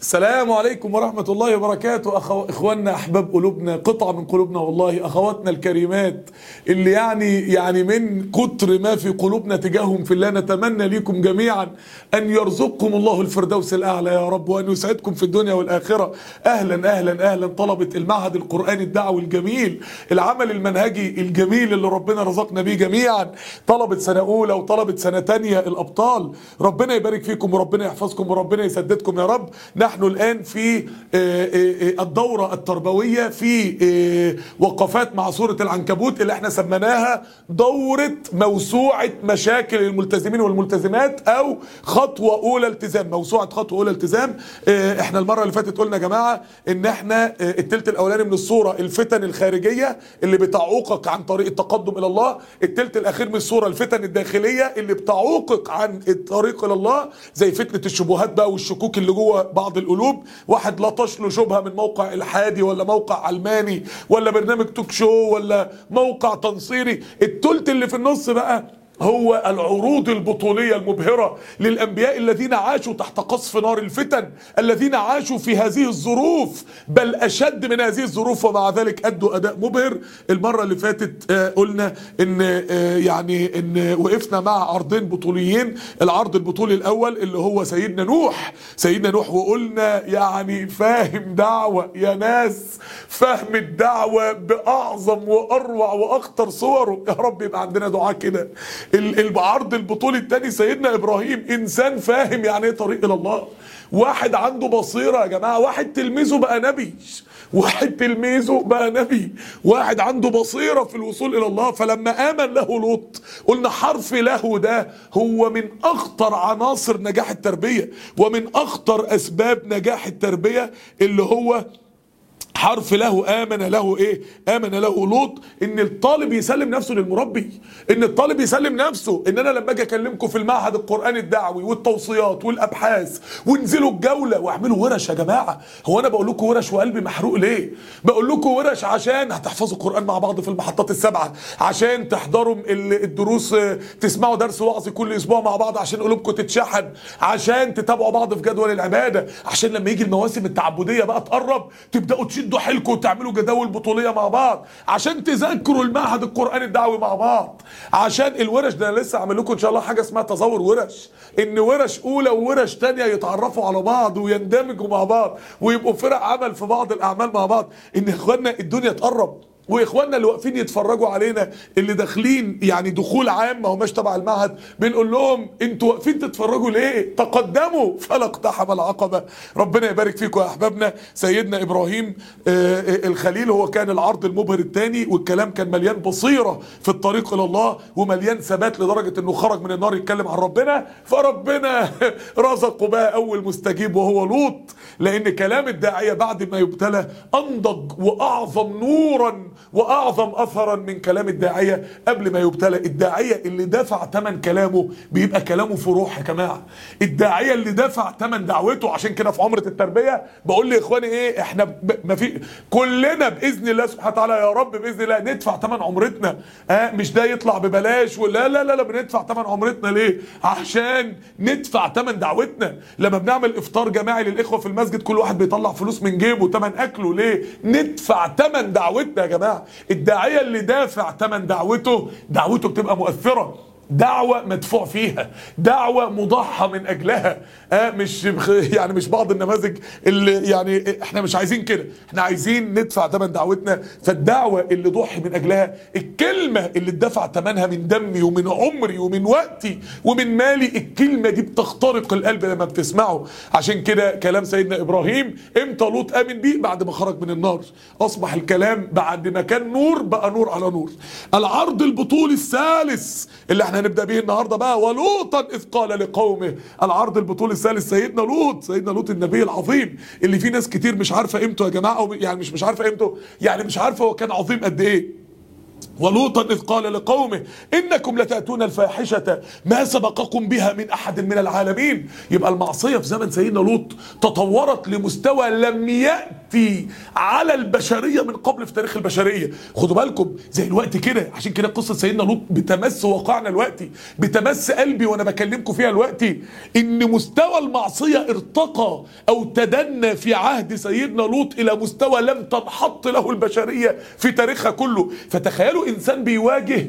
السلام عليكم ورحمة الله وبركاته أخو... إخواننا أحباب قلوبنا قطعة من قلوبنا والله أخواتنا الكريمات اللي يعني يعني من كتر ما في قلوبنا تجاههم في الله نتمنى ليكم جميعا أن يرزقكم الله الفردوس الأعلى يا رب وأن يسعدكم في الدنيا والآخرة أهلا أهلا أهلا طلبة المعهد القرآني الدعوي الجميل العمل المنهجي الجميل اللي ربنا رزقنا بيه جميعا طلبة سنة أولى وطلبة سنة تانية الأبطال ربنا يبارك فيكم وربنا يحفظكم وربنا يسددكم يا رب نحن الآن في الدورة التربوية في وقفات مع سورة العنكبوت اللي احنا سميناها دورة موسوعة مشاكل الملتزمين والملتزمات أو خطوة أولى التزام موسوعة خطوة أولى التزام احنا المرة اللي فاتت قلنا يا جماعة ان احنا التلت الأولاني من الصورة الفتن الخارجية اللي بتعوقك عن طريق التقدم إلى الله التلت الأخير من الصورة الفتن الداخلية اللي بتعوقك عن الطريق إلى الله زي فتنة الشبهات بقى والشكوك اللي جوه بعض القلوب واحد لطش له شبهه من موقع الحادي ولا موقع علماني ولا برنامج توك شو ولا موقع تنصيري التلت اللي في النص بقى هو العروض البطولية المبهرة للأنبياء الذين عاشوا تحت قصف نار الفتن الذين عاشوا في هذه الظروف بل أشد من هذه الظروف ومع ذلك أدوا أداء مبهر المرة اللي فاتت آه قلنا إن آه يعني إن وقفنا مع عرضين بطوليين العرض البطولي الأول اللي هو سيدنا نوح سيدنا نوح وقلنا يعني فاهم دعوة يا ناس فهم الدعوة بأعظم وأروع وأخطر صوره يا رب يبقى عندنا دعاء كده العرض البطولي الثاني سيدنا ابراهيم انسان فاهم يعني ايه طريق الى الله واحد عنده بصيره يا جماعه واحد تلميذه بقى نبي واحد تلميذه بقى نبي واحد عنده بصيره في الوصول الى الله فلما امن له لوط قلنا حرف له ده هو من اخطر عناصر نجاح التربيه ومن اخطر اسباب نجاح التربيه اللي هو حرف له آمن له إيه آمن له لوط إن الطالب يسلم نفسه للمربي إن الطالب يسلم نفسه إن أنا لما أجي أكلمكم في المعهد القرآني الدعوي والتوصيات والأبحاث وانزلوا الجولة واعملوا ورش يا جماعة هو أنا بقول لكم ورش وقلبي محروق ليه بقول لكم ورش عشان هتحفظوا القرآن مع بعض في المحطات السبعة عشان تحضروا الدروس تسمعوا درس وعظ كل أسبوع مع بعض عشان قلوبكم تتشحن عشان تتابعوا بعض في جدول العبادة عشان لما يجي المواسم التعبدية بقى تقرب تبدأوا تشدوا تشدوا حيلكم وتعملوا جداول بطوليه مع بعض عشان تذاكروا المعهد القراني الدعوي مع بعض عشان الورش ده انا لسه عامل لكم ان شاء الله حاجه اسمها تزور ورش ان ورش اولى وورش تانية يتعرفوا على بعض ويندمجوا مع بعض ويبقوا فرق عمل في بعض الاعمال مع بعض ان اخواننا الدنيا تقرب واخواننا اللي واقفين يتفرجوا علينا اللي داخلين يعني دخول عام ما هماش تبع المعهد بنقول لهم انتوا واقفين تتفرجوا ليه تقدموا فلا اقتحم العقبه ربنا يبارك فيكم يا احبابنا سيدنا ابراهيم آه الخليل هو كان العرض المبهر الثاني والكلام كان مليان بصيره في الطريق الى الله ومليان ثبات لدرجه انه خرج من النار يتكلم عن ربنا فربنا رزقه بقى اول مستجيب وهو لوط لان كلام الداعيه بعد ما يبتلى انضج واعظم نورا واعظم اثرا من كلام الداعيه قبل ما يبتلى الداعيه اللي دفع ثمن كلامه بيبقى كلامه في روح يا جماعه الداعيه اللي دفع ثمن دعوته عشان كده في عمره التربيه بقول لاخواني ايه احنا ب... ما في كلنا باذن الله سبحانه وتعالى يا رب باذن الله ندفع ثمن عمرتنا اه مش ده يطلع ببلاش ولا لا لا لا بندفع ثمن عمرتنا ليه عشان ندفع ثمن دعوتنا لما بنعمل افطار جماعي للاخوه في المسجد كل واحد بيطلع فلوس من جيبه ثمن اكله ليه ندفع ثمن دعوتنا يا جماعه الداعيه اللي دافع ثمن دعوته دعوته بتبقى مؤثره دعوة مدفوع فيها دعوة مضحى من أجلها آه مش يعني مش بعض النماذج اللي يعني احنا مش عايزين كده احنا عايزين ندفع ثمن دعوتنا فالدعوة اللي ضحي من أجلها الكلمة اللي اتدفع ثمنها من دمي ومن عمري ومن وقتي ومن مالي الكلمة دي بتخترق القلب لما بتسمعه عشان كده كلام سيدنا إبراهيم امتى لوط آمن بيه بعد ما خرج من النار أصبح الكلام بعد ما كان نور بقى نور على نور العرض البطولي الثالث اللي احنا هنبدا به النهارده بقى ولوطا اذ قال لقومه العرض البطولي الثالث سيدنا لوط سيدنا لوط النبي العظيم اللي فيه ناس كتير مش عارفه قيمته يا جماعه او يعني مش مش عارفه قيمته يعني مش عارفه هو كان عظيم قد ايه ولوطا إذ قال لقومه إنكم لتأتون الفاحشة ما سبقكم بها من أحد من العالمين يبقى المعصية في زمن سيدنا لوط تطورت لمستوى لم يأتي على البشرية من قبل في تاريخ البشرية خدوا بالكم زي الوقت كده عشان كده قصة سيدنا لوط بتمس واقعنا الوقتي بتمس قلبي وأنا بكلمكم فيها الوقتي إن مستوى المعصية ارتقى أو تدنى في عهد سيدنا لوط إلى مستوى لم تنحط له البشرية في تاريخها كله فتخيلوا انسان بيواجه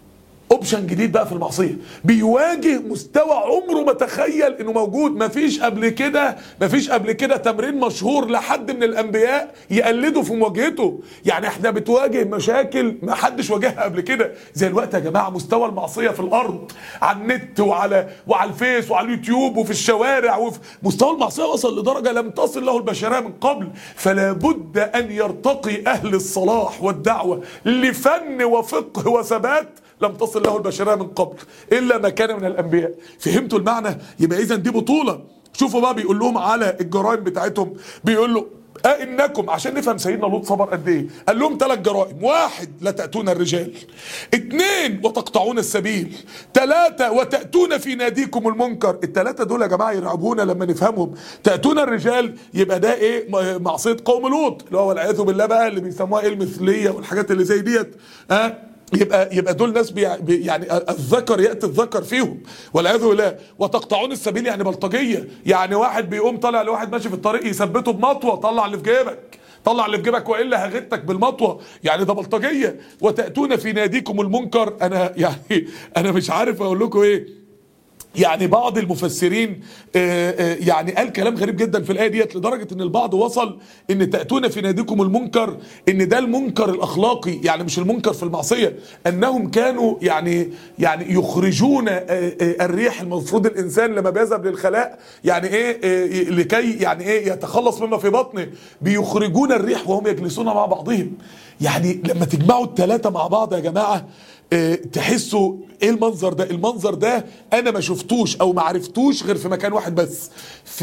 اوبشن جديد بقى في المعصيه بيواجه مستوى عمره ما تخيل انه موجود مفيش قبل كده مفيش قبل كده تمرين مشهور لحد من الانبياء يقلده في مواجهته يعني احنا بتواجه مشاكل ما حدش واجهها قبل كده زي الوقت يا جماعه مستوى المعصيه في الارض على النت وعلى وعلى الفيس وعلى اليوتيوب وفي الشوارع وفي مستوى المعصيه وصل لدرجه لم تصل له البشريه من قبل فلا بد ان يرتقي اهل الصلاح والدعوه لفن وفقه وثبات لم تصل له البشريه من قبل الا ما كان من الانبياء فهمتوا المعنى يبقى اذا دي بطوله شوفوا بقى بيقول لهم على الجرائم بتاعتهم بيقول له أئنكم عشان نفهم سيدنا لوط صبر قد ايه قال لهم ثلاث جرائم واحد لا تأتون الرجال اثنين وتقطعون السبيل ثلاثة وتأتون في ناديكم المنكر الثلاثة دول يا جماعة يرعبونا لما نفهمهم تأتون الرجال يبقى ده ايه معصية قوم لوط اللي هو والعياذ بالله بقى اللي بيسموها ايه المثلية والحاجات اللي زي ديت ها أه؟ يبقى يبقى دول ناس بي يعني الذكر ياتي الذكر فيهم والعياذ بالله وتقطعون السبيل يعني بلطجيه يعني واحد بيقوم طالع لواحد ماشي في الطريق يثبته بمطوه طلع اللي في جيبك طلع اللي في جيبك والا هغتك بالمطوه يعني ده بلطجيه وتاتون في ناديكم المنكر انا يعني انا مش عارف اقول لكم ايه يعني بعض المفسرين آآ آآ يعني قال كلام غريب جدا في الايه ديت لدرجه ان البعض وصل ان تاتون في ناديكم المنكر ان ده المنكر الاخلاقي يعني مش المنكر في المعصيه انهم كانوا يعني يعني يخرجون الريح المفروض الانسان لما بيذهب للخلاء يعني ايه لكي يعني ايه يتخلص مما في بطنه بيخرجون الريح وهم يجلسون مع بعضهم يعني لما تجمعوا الثلاثه مع بعض يا جماعه تحسوا ايه المنظر ده المنظر ده انا ما شفتوش او ما عرفتوش غير في مكان واحد بس في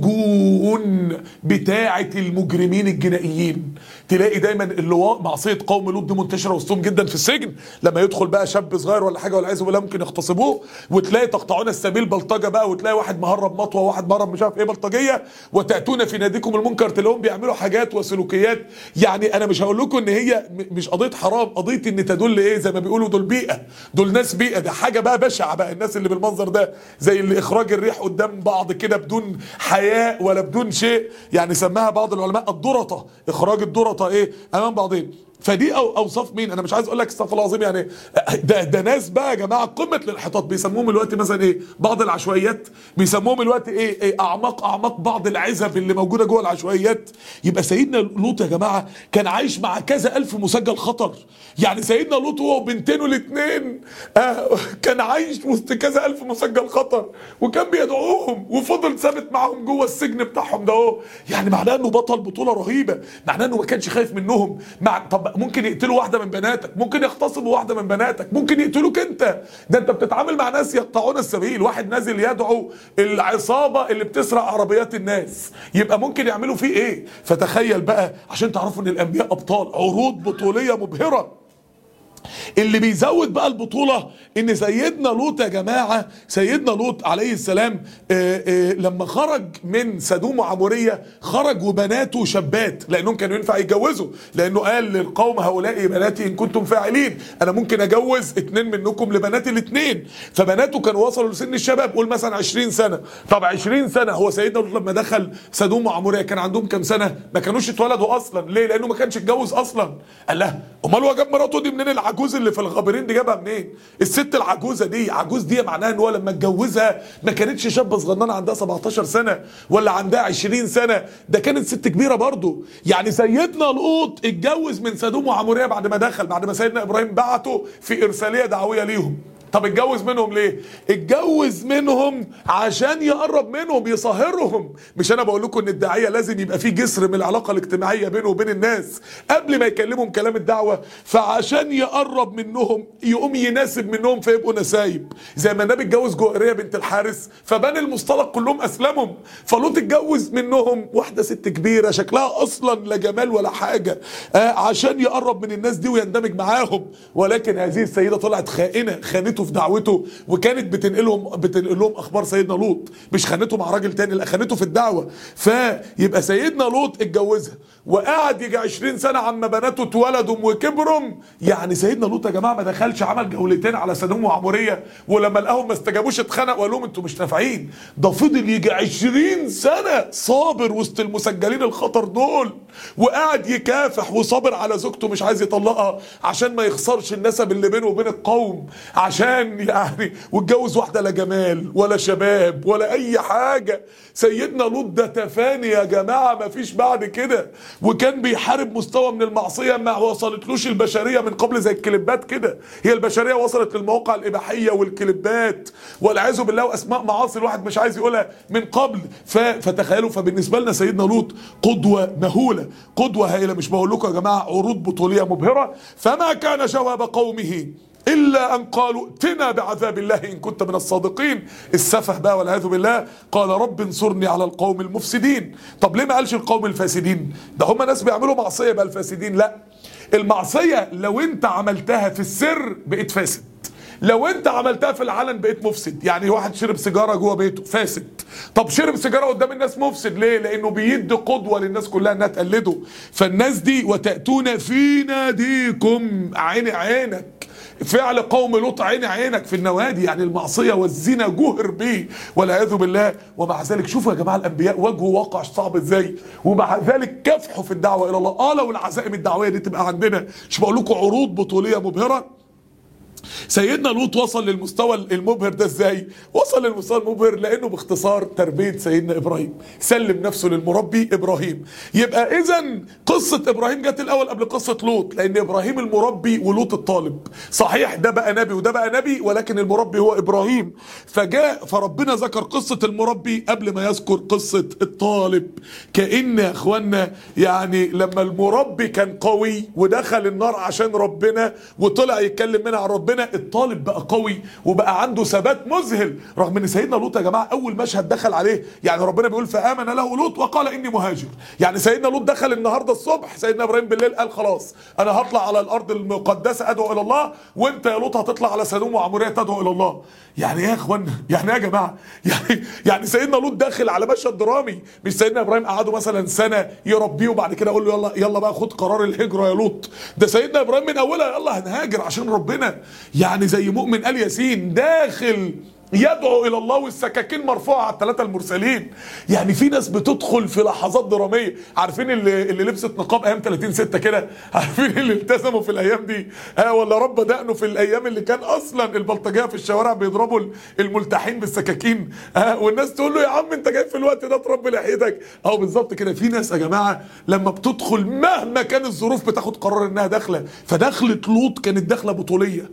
السجون بتاعه المجرمين الجنائيين تلاقي دايما اللواء معصيه قوم لوط دي منتشره وسطهم جدا في السجن لما يدخل بقى شاب صغير ولا حاجه والعياذ بالله ممكن يغتصبوه وتلاقي تقطعون السبيل بلطجه بقى وتلاقي واحد مهرب مطوه وواحد مهرب مش عارف ايه بلطجيه وتاتون في ناديكم المنكر تلاقيهم بيعملوا حاجات وسلوكيات يعني انا مش هقول لكم ان هي مش قضيه حرام قضيه ان تدل ايه زي ما بيقولوا دول بيئه دول ناس بيئه ده حاجه بقى بشعه بقى الناس اللي بالمنظر ده زي اللي اخراج الريح قدام بعض كده بدون حياء ولا بدون شيء يعني سماها بعض العلماء الدرطه اخراج الدرطه ايه امام بعضين فدي أو اوصاف مين انا مش عايز اقول لك استغفر الله العظيم يعني ده ده ناس بقى يا جماعه قمه الانحطاط بيسموهم الوقت مثلا ايه بعض العشوائيات بيسموهم الوقت ايه, إيه اعماق اعماق بعض العزب اللي موجوده جوه العشوائيات يبقى سيدنا لوط يا جماعه كان عايش مع كذا الف مسجل خطر يعني سيدنا لوط هو وبنتينه الاثنين آه كان عايش وسط كذا الف مسجل خطر وكان بيدعوهم وفضل ثابت معاهم جوه السجن بتاعهم ده اهو يعني معناه انه بطل بطوله رهيبه معناه انه ما كانش خايف منهم مع طب ممكن يقتلوا واحده من بناتك ممكن يغتصبوا واحده من بناتك ممكن يقتلوك انت ده انت بتتعامل مع ناس يقطعون السبيل واحد نازل يدعو العصابه اللي بتسرق عربيات الناس يبقى ممكن يعملوا فيه ايه فتخيل بقى عشان تعرفوا ان الانبياء ابطال عروض بطوليه مبهره اللي بيزود بقى البطولة ان سيدنا لوط يا جماعة سيدنا لوط عليه السلام آآ آآ لما خرج من سدوم وعمورية خرج وبناته شابات لانهم كانوا ينفع يتجوزوا لانه قال للقوم هؤلاء بناتي ان كنتم فاعلين انا ممكن اجوز اتنين منكم لبناتي الاتنين فبناته كانوا وصلوا لسن الشباب قول مثلا 20 سنة طب 20 سنة هو سيدنا لوط لما دخل سدوم وعمورية كان عندهم كام سنة ما كانوش اتولدوا اصلا ليه لانه ما كانش اتجوز اصلا قال له امال هو جاب مراته دي منين العجوز اللي في الغابرين دي جابها منين؟ الست العجوزه دي عجوز دي معناها ان هو لما اتجوزها ما كانتش شابه صغننه عندها 17 سنه ولا عندها 20 سنه ده كانت ست كبيره برضه يعني سيدنا لوط اتجوز من سدوم وعموريه بعد ما دخل بعد ما سيدنا ابراهيم بعته في ارساليه دعويه ليهم طب اتجوز منهم ليه اتجوز منهم عشان يقرب منهم يصهرهم مش انا بقول لكم ان الداعيه لازم يبقى فيه جسر من العلاقه الاجتماعيه بينه وبين الناس قبل ما يكلمهم كلام الدعوه فعشان يقرب منهم يقوم يناسب منهم فيبقوا نسايب زي ما النبي اتجوز جوهريه بنت الحارث فبني المصطلق كلهم اسلمهم فلوط اتجوز منهم واحده ست كبيره شكلها اصلا لا جمال ولا حاجه آه عشان يقرب من الناس دي ويندمج معاهم ولكن هذه السيده طلعت خائنه خانته في دعوته وكانت بتنقلهم بتنقل لهم اخبار سيدنا لوط مش خانته مع راجل تاني لا خانته في الدعوه فيبقى سيدنا لوط اتجوزها وقعد يجي 20 سنه عما بناته اتولدوا وكبروا يعني سيدنا لوط يا جماعه ما دخلش عمل جولتين على سدوم وعموريه ولما لقاهم ما استجابوش اتخنق وقال لهم انتوا مش نافعين ده فضل يجي 20 سنه صابر وسط المسجلين الخطر دول وقاعد يكافح وصابر على زوجته مش عايز يطلقها عشان ما يخسرش النسب اللي بينه وبين القوم عشان يعني واتجوز واحده لا جمال ولا شباب ولا اي حاجه سيدنا لوط ده تفاني يا جماعه ما فيش بعد كده وكان بيحارب مستوى من المعصيه ما وصلتلوش البشريه من قبل زي الكليبات كده هي البشريه وصلت للمواقع الاباحيه والكليبات والعياذ بالله واسماء معاصي الواحد مش عايز يقولها من قبل ف... فتخيلوا فبالنسبه لنا سيدنا لوط قدوه مهوله قدوه هائله مش بقول لكم يا جماعه عروض بطوليه مبهره فما كان جواب قومه إلا أن قالوا ائتنا بعذاب الله إن كنت من الصادقين السفه بقى والعياذ بالله قال رب انصرني على القوم المفسدين طب ليه ما قالش القوم الفاسدين ده هم ناس بيعملوا معصية بقى الفاسدين لا المعصية لو انت عملتها في السر بقيت فاسد لو انت عملتها في العلن بقيت مفسد يعني واحد شرب سيجاره جوه بيته فاسد طب شرب سيجاره قدام الناس مفسد ليه لانه بيدي قدوه للناس كلها انها تقلده فالناس دي وتاتون في ناديكم عين عينك فعل قوم لوط عين عينك في النوادي يعني المعصيه والزنا جهر به والعياذ بالله ومع ذلك شوفوا يا جماعه الانبياء واجهوا واقع صعب ازاي ومع ذلك كافحوا في الدعوه الى الله اه لو العزائم الدعويه دي تبقى عندنا مش بقول لكم عروض بطوليه مبهره سيدنا لوط وصل للمستوى المبهر ده ازاي وصل للمستوى المبهر لانه باختصار تربيه سيدنا ابراهيم سلم نفسه للمربي ابراهيم يبقى اذا قصه ابراهيم جت الاول قبل قصه لوط لان ابراهيم المربي ولوط الطالب صحيح ده بقى نبي وده بقى نبي ولكن المربي هو ابراهيم فجاء فربنا ذكر قصه المربي قبل ما يذكر قصه الطالب كان يا اخوانا يعني لما المربي كان قوي ودخل النار عشان ربنا وطلع يتكلم منها عن ربنا الطالب بقى قوي وبقى عنده ثبات مذهل رغم ان سيدنا لوط يا جماعه اول مشهد دخل عليه يعني ربنا بيقول فامن له لوط وقال اني مهاجر يعني سيدنا لوط دخل النهارده الصبح سيدنا ابراهيم بالليل قال خلاص انا هطلع على الارض المقدسه ادعو الى الله وانت يا لوط هتطلع على سدوم وعموريه تدعو الى الله يعني ايه يا اخوانا يعني ايه يا جماعه يعني يعني سيدنا لوط داخل على مشهد درامي مش سيدنا ابراهيم قعدوا مثلا سنه يربيه وبعد كده اقول له يلا يلا بقى خد قرار الهجره يا لوط ده سيدنا ابراهيم من اولها يلا هنهاجر عشان ربنا يعني زي مؤمن ال ياسين داخل يدعو الى الله والسكاكين مرفوعه على الثلاثه المرسلين يعني في ناس بتدخل في لحظات دراميه عارفين اللي, اللي لبست نقاب ايام 30 6 كده عارفين اللي التزموا في الايام دي آه ولا رب دقنه في الايام اللي كان اصلا البلطجيه في الشوارع بيضربوا الملتحين بالسكاكين آه والناس تقول له يا عم انت جاي في الوقت ده تربي لحيتك اهو بالظبط كده في ناس يا جماعه لما بتدخل مهما كان الظروف بتاخد قرار انها داخله فدخلت لوط كانت داخله بطوليه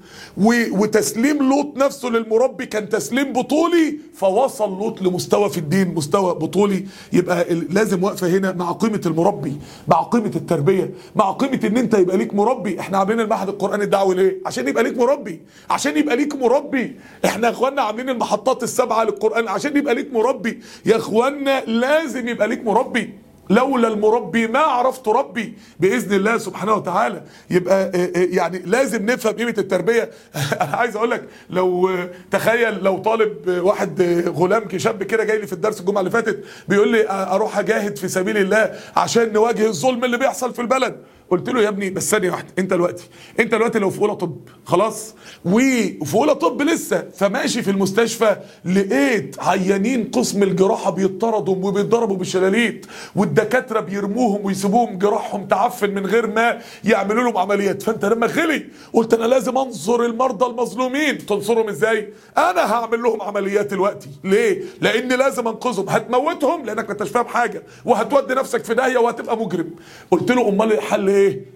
وتسليم لوط نفسه للمربي كان تسليم تسليم بطولي فوصل لوط لمستوى في الدين مستوى بطولي يبقى لازم واقفه هنا مع قيمه المربي مع قيمه التربيه مع قيمه ان انت يبقى ليك مربي احنا عاملين المعهد القراني الدعوي ليه عشان يبقى ليك مربي عشان يبقى ليك مربي احنا يا اخوانا عاملين المحطات السبعه للقران عشان يبقى ليك مربي يا اخوانا لازم يبقى ليك مربي لولا المربي ما عرفت ربي باذن الله سبحانه وتعالى يبقى يعني لازم نفهم قيمه التربيه انا عايز اقول لك لو تخيل لو طالب واحد غلام شاب كده جاي لي في الدرس الجمعه اللي فاتت بيقول لي اروح اجاهد في سبيل الله عشان نواجه الظلم اللي بيحصل في البلد قلت له يا ابني بس ثانيه واحده انت دلوقتي انت دلوقتي لو في اولى طب خلاص وفي اولى طب لسه فماشي في المستشفى لقيت عيانين قسم الجراحه بيطردوا وبيتضربوا بالشلاليت والدكاتره بيرموهم ويسيبوهم جراحهم تعفن من غير ما يعملوا لهم عمليات فانت لما غلي قلت انا لازم انصر المرضى المظلومين تنصرهم ازاي انا هعمل لهم عمليات دلوقتي ليه لان لازم انقذهم هتموتهم لانك ما انتش فاهم حاجه وهتودي نفسك في داهيه وهتبقى مجرم قلت له امال الحل ايه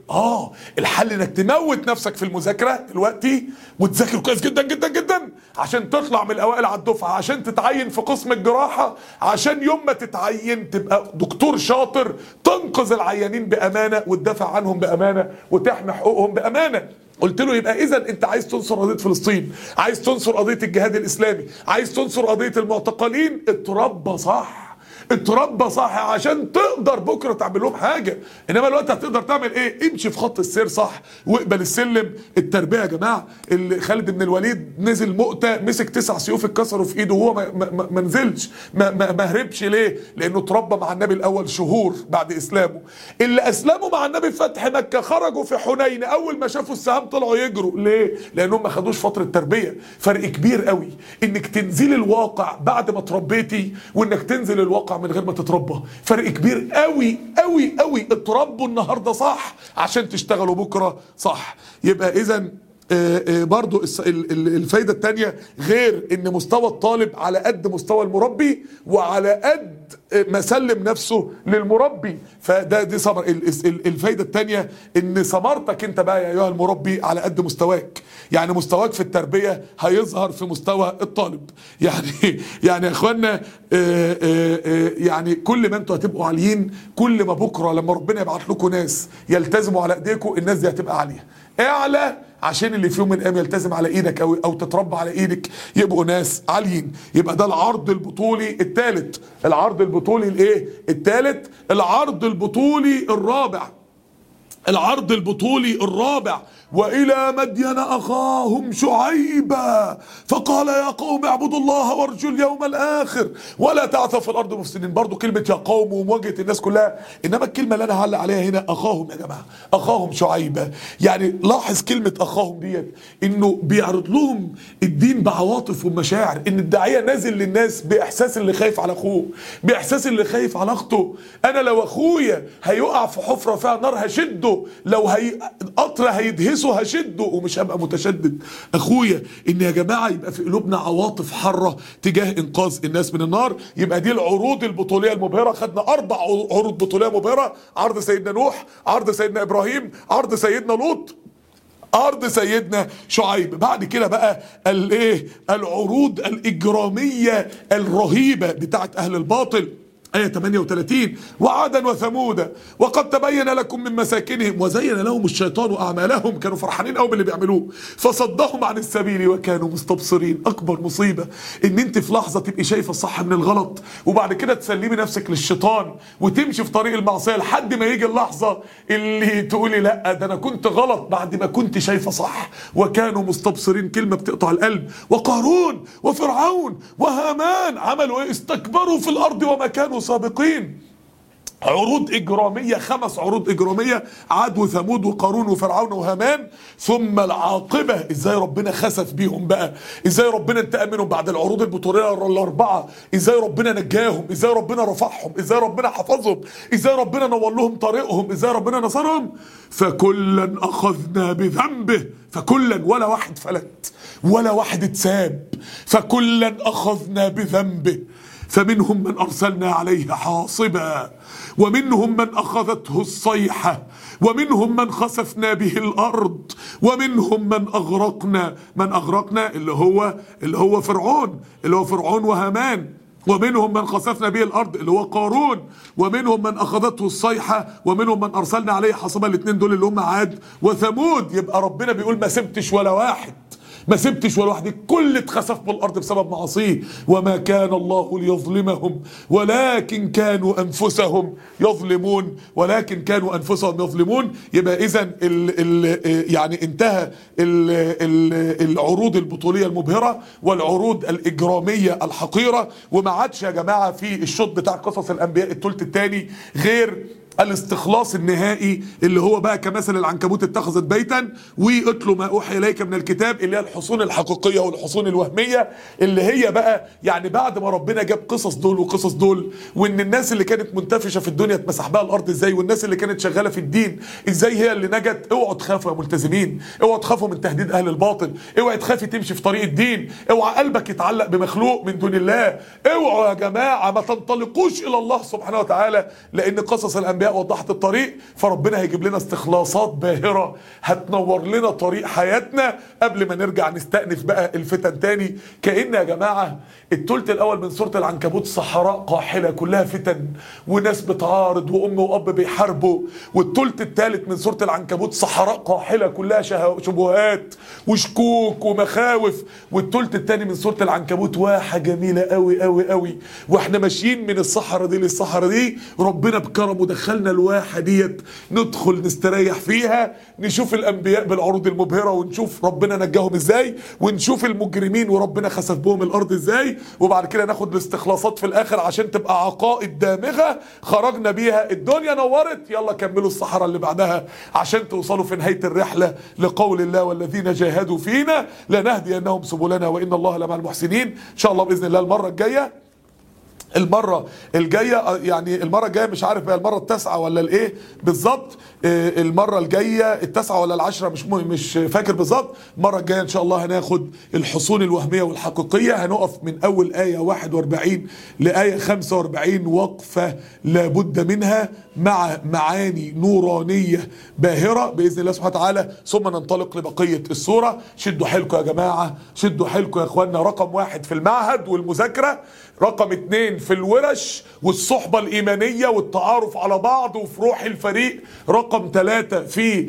اه الحل انك تموت نفسك في المذاكره دلوقتي وتذاكر كويس جدا جدا جدا عشان تطلع من الاوائل على الدفعه عشان تتعين في قسم الجراحه عشان يوم ما تتعين تبقى دكتور شاطر تنقذ العيانين بامانه وتدافع عنهم بامانه وتحمي حقوقهم بامانه قلت له يبقى اذا انت عايز تنصر قضيه فلسطين عايز تنصر قضيه الجهاد الاسلامي عايز تنصر قضيه المعتقلين اتربى صح اتربى صح عشان تقدر بكره تعمل لهم حاجه انما الوقت هتقدر تعمل ايه امشي في خط السير صح واقبل السلم التربيه يا جماعه اللي خالد بن الوليد نزل مؤتة مسك تسع سيوف اتكسروا في ايده وهو ما, ما, ما نزلش ما, ما, ما هربش ليه لانه اتربى مع النبي الاول شهور بعد اسلامه اللي اسلموا مع النبي في فتح مكه خرجوا في حنين اول ما شافوا السهام طلعوا يجروا ليه لانهم ما خدوش فتره تربيه فرق كبير قوي انك تنزلي الواقع بعد ما تربيتي وانك تنزل الواقع من غير ما تتربى فرق كبير قوي قوي قوي اتربوا النهارده صح عشان تشتغلوا بكره صح يبقى اذا برضو الفايدة التانية غير ان مستوى الطالب على قد مستوى المربي وعلى قد ما سلم نفسه للمربي فده دي صبر الفايدة التانية ان ثمرتك انت بقى يا ايها المربي على قد مستواك يعني مستواك في التربية هيظهر في مستوى الطالب يعني يعني يا اخوانا يعني كل ما انتوا هتبقوا عاليين كل ما بكرة لما ربنا يبعت لكم ناس يلتزموا على ايديكم الناس دي هتبقى عالية اعلى عشان اللي فيهم من الايام يلتزم على ايدك او او تتربى على ايدك يبقوا ناس عاليين يبقى ده العرض البطولي الثالث العرض البطولي الايه الثالث العرض البطولي الرابع العرض البطولي الرابع والى مدين اخاهم شعيبا فقال يا قوم اعبدوا الله وارجوا اليوم الاخر ولا تعثوا في الارض مفسدين برضو كلمه يا قوم ومواجهه الناس كلها انما الكلمه اللي انا هعلق عليها هنا اخاهم يا جماعه اخاهم شعيبا يعني لاحظ كلمه اخاهم ديت انه بيعرض لهم الدين بعواطف ومشاعر ان الداعيه نازل للناس باحساس اللي خايف على اخوه باحساس اللي خايف على اخته انا لو اخويا هيقع في حفره فيها نار هشده لو هي قطر هيدهسه نفسه هشده ومش هبقى متشدد اخويا ان يا جماعه يبقى في قلوبنا عواطف حاره تجاه انقاذ الناس من النار يبقى دي العروض البطوليه المبهره خدنا اربع عروض بطوليه مبهره عرض سيدنا نوح عرض سيدنا ابراهيم عرض سيدنا لوط ارض سيدنا شعيب بعد كده بقى الايه العروض الاجراميه الرهيبه بتاعت اهل الباطل آية 38 وعادا وثمودا وقد تبين لكم من مساكنهم وزين لهم الشيطان أعمالهم كانوا فرحانين قوي باللي بيعملوه فصدهم عن السبيل وكانوا مستبصرين أكبر مصيبة إن أنت في لحظة تبقي شايفة الصح من الغلط وبعد كده تسلمي نفسك للشيطان وتمشي في طريق المعصية لحد ما يجي اللحظة اللي تقولي لا ده أنا كنت غلط بعد ما كنت شايفة صح وكانوا مستبصرين كلمة بتقطع القلب وقارون وفرعون وهامان عملوا إيه استكبروا في الأرض وما كانوا سابقين عروض إجرامية خمس عروض إجرامية عاد وثمود وقارون وفرعون وهامان ثم العاقبة إزاي ربنا خسف بيهم بقى إزاي ربنا انتقم منهم بعد العروض البطولية الأربعة إزاي ربنا نجاهم إزاي ربنا رفعهم إزاي ربنا حفظهم إزاي ربنا نور لهم طريقهم إزاي ربنا نصرهم فكلا أخذنا بذنبه فكلا ولا واحد فلت ولا واحد اتساب فكلا أخذنا بذنبه فمنهم من أرسلنا عليه حاصبا ومنهم من أخذته الصيحة ومنهم من خسفنا به الأرض ومنهم من أغرقنا من أغرقنا اللي هو اللي هو فرعون اللي هو فرعون وهامان ومنهم من خسفنا به الارض اللي هو قارون ومنهم من اخذته الصيحه ومنهم من ارسلنا عليه حصبا الاثنين دول اللي هم عاد وثمود يبقى ربنا بيقول ما سبتش ولا واحد ما سبتش ولا واحد الكل اتخسف بالارض بسبب معاصيه وما كان الله ليظلمهم ولكن كانوا انفسهم يظلمون ولكن كانوا انفسهم يظلمون يبقى اذا يعني انتهى ال ال العروض البطوليه المبهره والعروض الاجراميه الحقيره وما عادش يا جماعه في الشوط بتاع قصص الانبياء الثلث الثاني غير الاستخلاص النهائي اللي هو بقى كمثل العنكبوت اتخذت بيتا واتلوا ما اوحي اليك من الكتاب اللي هي الحصون الحقيقيه والحصون الوهميه اللي هي بقى يعني بعد ما ربنا جاب قصص دول وقصص دول وان الناس اللي كانت منتفشه في الدنيا اتمسح بها الارض ازاي والناس اللي كانت شغاله في الدين ازاي هي اللي نجت اوعوا تخافوا يا ملتزمين اوعوا تخافوا من تهديد اهل الباطل اوعوا تخافي تمشي في طريق الدين اوعى قلبك يتعلق بمخلوق من دون الله اوعوا يا جماعه ما تنطلقوش الى الله سبحانه وتعالى لان قصص الانبياء الانبياء وضحت الطريق فربنا هيجيب لنا استخلاصات باهره هتنور لنا طريق حياتنا قبل ما نرجع نستأنف بقى الفتن تاني كأن يا جماعه التلت الاول من سوره العنكبوت صحراء قاحله كلها فتن وناس بتعارض وام واب بيحاربوا والتلت الثالث من سوره العنكبوت صحراء قاحله كلها شبهات وشكوك ومخاوف والتلت الثاني من سوره العنكبوت واحه جميله قوي قوي قوي واحنا ماشيين من الصحراء دي للصحراء دي ربنا بكرمه دخلنا الواحه ديت ندخل نستريح فيها نشوف الانبياء بالعروض المبهره ونشوف ربنا نجاهم ازاي ونشوف المجرمين وربنا خسف بهم الارض ازاي وبعد كده ناخد الاستخلاصات في الاخر عشان تبقى عقائد دامغه خرجنا بيها الدنيا نورت يلا كملوا الصحراء اللي بعدها عشان توصلوا في نهايه الرحله لقول الله والذين جاهدوا فينا لنهدينهم سبلنا وان الله لمع المحسنين ان شاء الله باذن الله المره الجايه المرة الجاية يعني المرة الجاية مش عارف بقى المرة التاسعة ولا الايه بالظبط المرة الجاية التاسعة ولا العشرة مش مش فاكر بالظبط المرة الجاية ان شاء الله هناخد الحصون الوهمية والحقيقية هنقف من اول آية 41 لآية 45 وقفة لابد منها مع معاني نورانية باهرة بإذن الله سبحانه وتعالى ثم ننطلق لبقية السورة شدوا حيلكم يا جماعة شدوا حيلكم يا اخوانا رقم واحد في المعهد والمذاكرة رقم اتنين في الورش والصحبة الإيمانية والتعارف على بعض وفي روح الفريق رقم ثلاثة في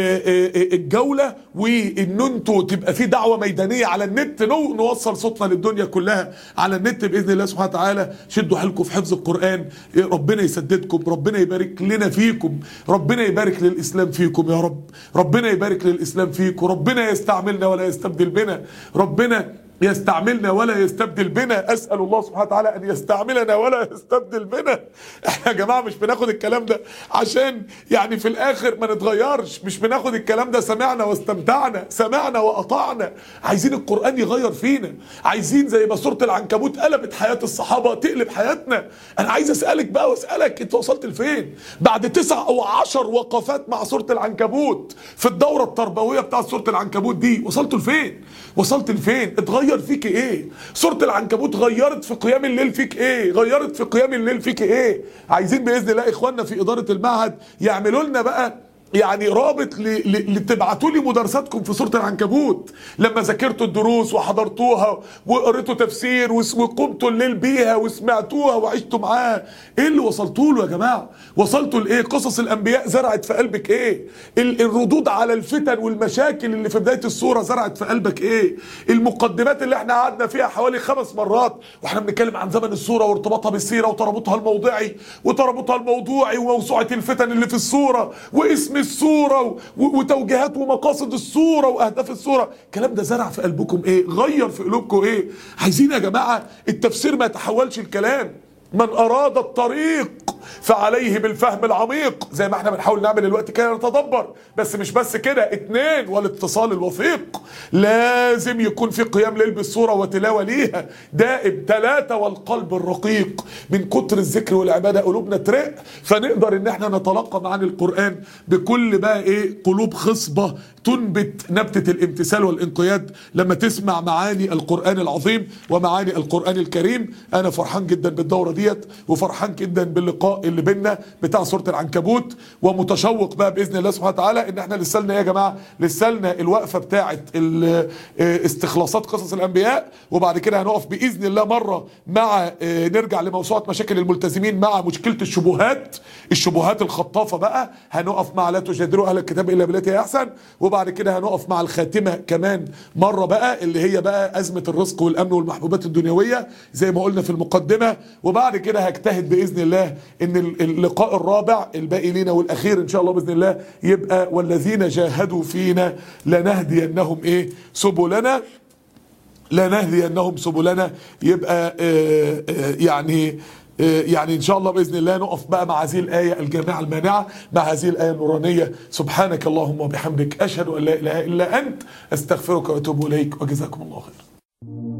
الجولة وإن انتوا تبقى في دعوة ميدانية على النت نوصل صوتنا للدنيا كلها على النت بإذن الله سبحانه وتعالى شدوا حيلكم في حفظ القرآن ربنا يسددكم ربنا يبارك لنا فيكم ربنا يبارك للإسلام فيكم يا رب ربنا يبارك للإسلام فيكم ربنا يستعملنا ولا يستبدل بنا ربنا يستعملنا ولا يستبدل بنا اسال الله سبحانه وتعالى ان يستعملنا ولا يستبدل بنا احنا يا جماعه مش بناخد الكلام ده عشان يعني في الاخر ما نتغيرش مش بناخد الكلام ده سمعنا واستمتعنا سمعنا واطعنا عايزين القران يغير فينا عايزين زي ما سوره العنكبوت قلبت حياه الصحابه تقلب حياتنا انا عايز اسالك بقى واسالك انت وصلت لفين بعد تسع او عشر وقفات مع سوره العنكبوت في الدوره التربويه بتاعت سوره العنكبوت دي وصلتوا لفين وصلت لفين اتغير غير فيك ايه سوره العنكبوت غيرت في قيام الليل فيك ايه غيرت في قيام الليل فيك ايه عايزين باذن الله اخواننا في اداره المعهد يعملوا لنا بقى يعني رابط لتبعتوا لي مدرساتكم في سوره العنكبوت لما ذاكرتوا الدروس وحضرتوها وقريتوا تفسير وقمتوا الليل بيها وسمعتوها وعشتوا معاها ايه اللي وصلتوا له يا جماعه وصلتوا لايه قصص الانبياء زرعت في قلبك ايه الردود على الفتن والمشاكل اللي في بدايه السوره زرعت في قلبك ايه المقدمات اللي احنا قعدنا فيها حوالي خمس مرات واحنا بنتكلم عن زمن السوره وارتباطها بالسيره وترابطها الموضعي وترابطها الموضوعي وموسوعه الفتن اللي في السوره واسم الصورة وتوجيهات ومقاصد الصورة وأهداف الصورة الكلام ده زرع في قلبكم إيه غير في قلوبكم إيه عايزين يا جماعة التفسير ما يتحولش الكلام من أراد الطريق فعليه بالفهم العميق زي ما احنا بنحاول نعمل الوقت كده نتدبر بس مش بس كده اتنين والاتصال الوثيق لازم يكون في قيام ليل بالصورة وتلاوة ليها دائم ثلاثة والقلب الرقيق من كتر الذكر والعبادة قلوبنا ترق فنقدر ان احنا نتلقى معاني القرآن بكل بقى ايه قلوب خصبة تنبت نبتة الامتثال والانقياد لما تسمع معاني القرآن العظيم ومعاني القرآن الكريم انا فرحان جدا بالدورة ديت وفرحان جدا باللقاء اللي بينا بتاع سورة العنكبوت ومتشوق بقى باذن الله سبحانه وتعالى ان احنا لسه لنا يا جماعه لسه لنا الوقفه بتاعه استخلاصات قصص الانبياء وبعد كده هنقف باذن الله مره مع نرجع لموسوعه مشاكل الملتزمين مع مشكله الشبهات الشبهات الخطافه بقى هنقف مع لا تجادلوا اهل الكتاب الا بالتي هي احسن وبعد كده هنقف مع الخاتمه كمان مره بقى اللي هي بقى ازمه الرزق والامن والمحبوبات الدنيويه زي ما قلنا في المقدمه وبعد كده هجتهد باذن الله ان اللقاء الرابع الباقي لينا والاخير ان شاء الله باذن الله يبقى والذين جاهدوا فينا لنهدينهم ايه سبلنا لنهدينهم سبلنا يبقى آآ آآ يعني يعني ان شاء الله باذن الله نقف بقى مع هذه الايه الجامعه المانعه مع هذه الايه النورانيه سبحانك اللهم وبحمدك اشهد ان لا اله الا انت استغفرك واتوب اليك وجزاكم الله خير